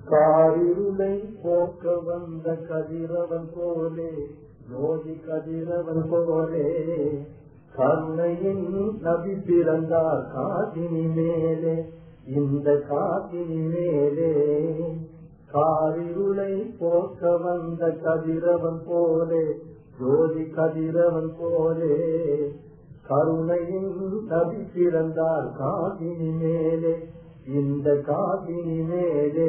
காரிருளை போக்க வந்த கதிரவன் போலே ஜோதி கதிரவன் போலே கருணையின் நபி பிறந்தார் காதினி மேலே இந்த காதினி மேலே காரிருளை போக்க வந்த கதிரவன் போலே ஜோதி கதிரவன் போலே கருணையின் நபி பிறந்தார் காதினி மேலே இந்த காதினி மேலே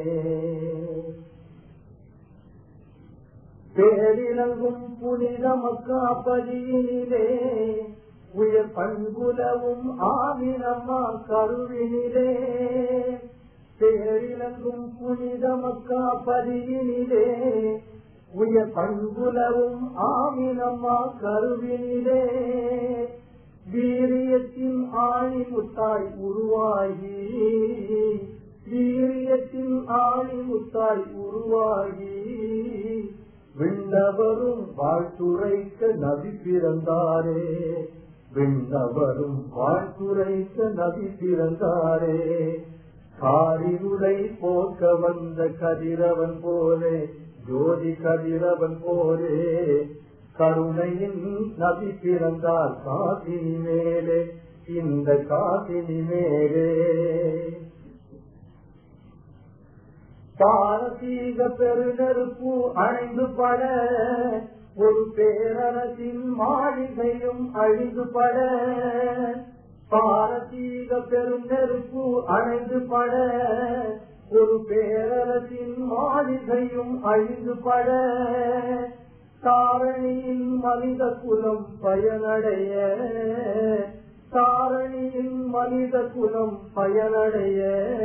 பேரிலங்கும் புனித மக்காப்பதியினிலே உயர் பண்புலவும் ஆவினம்மா கருவினிலே பேரிலங்கும் புனித மக்காப்பதியினிலே உயர் பண்புலவும் ஆவினம்மா கருவினிலே வீரியத்தின் ஆணி முத்தாய் உருவாகி வீரியத்தின் ஆணி முத்தாய் உருவாகி விண்ணவரும் வாழ்த்துரைக்க நபி பிறந்தாரே விண்ணவரும் வாழ்த்துரைக்க நபி பிறந்தாரே காரிருளை போக்க வந்த கதிரவன் போலே ஜோதி கதிரவன் போலே கருணையின் நபி பிறந்தார் காசினி மேலே இந்த காசினி மேலே பாரசீக பெருநெருப்பு அணைந்து பட ஒரு பேரரசின் மாளிகையும் அழிந்து பட பாரசீக பெருநெருப்பு அணைந்து பட ஒரு பேரரசின் மாளிகையும் அழிந்து பட தாரணியின் மனித குலம் பயனடைய தாரணியின் மனித குலம் பயனடைய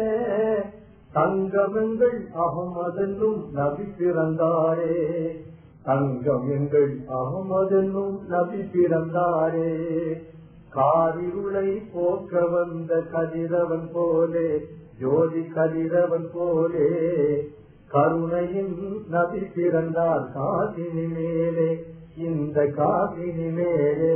தங்கம் எங்கள் அகமதென்னும் நபி பிறந்தாரே தங்கம் எங்கள் அகமதென்னும் நபி பிறந்தாரே காரிருளை போக்க வந்த கதிரவன் போலே ஜோதி கதிரவன் போலே கருணையின் நபி பிறந்தார் காசினி மேலே இந்த காசினி மேலே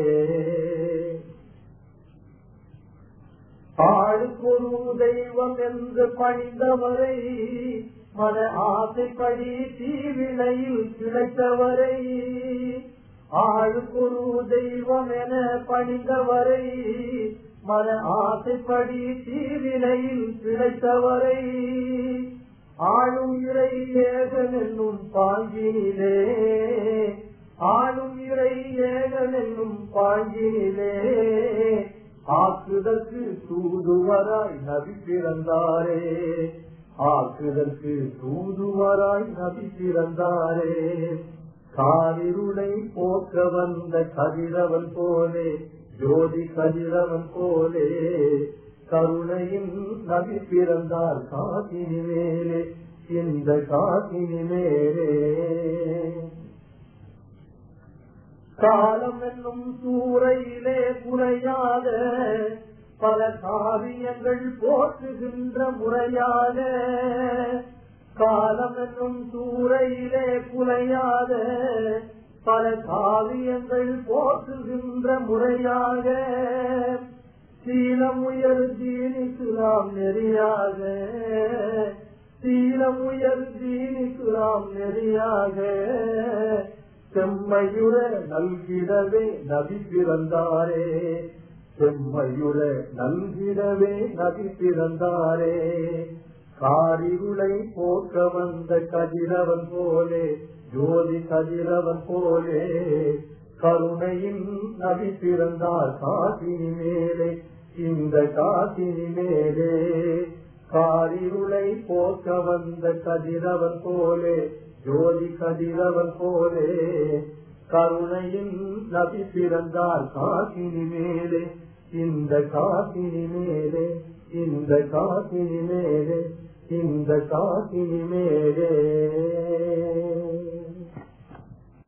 ஆளுக்கொரு தெய்வம் என்று பணிந்தவரை மன ஆசைப்படி தீவினையில் கிடைத்தவரை ஆளுக்கொரு தெய்வம் என பணிந்தவரை மன ஆசைப்படி தீவினையில் கிடைத்தவரை ஆளும் இறை ஏகன் என்னும் பாங்கினிலே ஆளும் இறை ஏகன் என்னும் பாங்கினிலே ஆக்குதற்கு தூதுவராய் நபி பிறந்தாரே ஆக்குதற்கு தூதுவராய் நபி பிறந்தாரே காரிருளை போக்க வந்த கதிரவன் போலே ஜோதி கதிரவன் போலே கருணையின் நபி பிறந்தார் காசினி மேலே இந்த காசினி மேலே காலம் என்னும் சூறையிலே குறையாத பல காரியங்கள் போற்றுகின்ற முறையாக காலம் என்னும் சூறையிலே குலையாத பல காரியங்கள் போற்றுகின்ற முறையாக சீலமுயர் தீனிக்குலாம் நெறியாக சீலமுயர் தீனிக்குலாம் நெறியாக செம்மையுற நல்கிடவே நபி பிறந்தாரே செம்மையுற நல்கிடவே நபி பிறந்தாரே காரிருளை போக்க வந்த கதிரவன் போலே ஜோதி கதிரவன் போலே கருணையின் நபி பிறந்தார் காசினி மேலே இந்த காசினி மேலே காரிருளை போக்க வந்த கதிரவன் போலே ஜோதி கதிரவன் போலே கருணையின் நபி பிறந்தார் காசினி மேலே இந்த காசினி மேலே இந்த காசினி மேலே இந்த காசினி மேலே